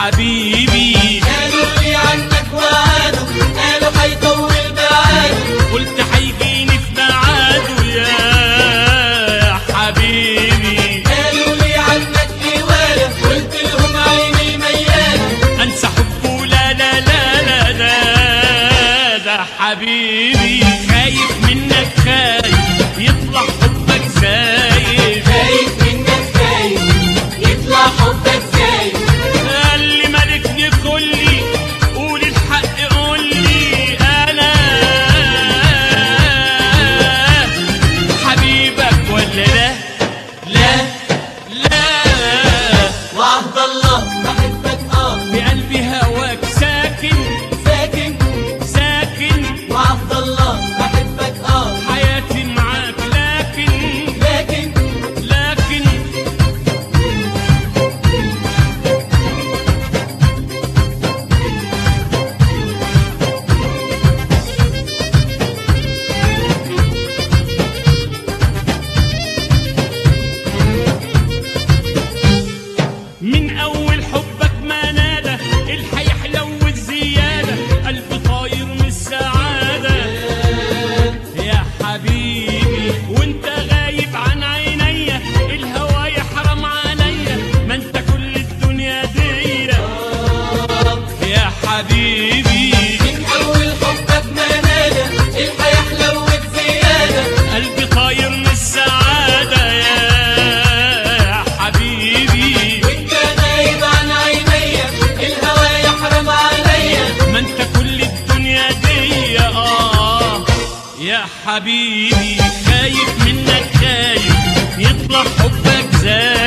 حبيبي قالوا لي عنك وعادوا قالوا حيطول بعاده قلت هيجيني في ميعاده يا حبيبي قالوا لي عنك هواية قلت لهم عيني ميالة انسى حبه لا لا لا لا لا ده حبيبي خايف منك خايف يطلع حبك زايد خايف منك خايف يطلع حبك زايد قال لي مالكني كلي قول الحق قول لي انا حبيبك ولا لا لا لا وعهد الله بحبك اه بقلبي هواك ساكن ساكن ساكن وعهد الله بحبك اه حياتي معاك لكن لكن لكن من اول حبك ما نادى الحي حلو الزياده قلبي طاير من السعاده يا حبيبي وانت غايب عن عينيا الهوى يحرم عليا ما انت كل الدنيا دايره يا حبيبي من اول حبك ما نادى الحياة حلوت زيادة قلبي طاير من السعاده يا حبيبي وانت غايب عن عينيا الهوى يحرم عليا ما انت كل الدنيا دي اه يا حبيبي خايف منك خايف يطلع حبك زاد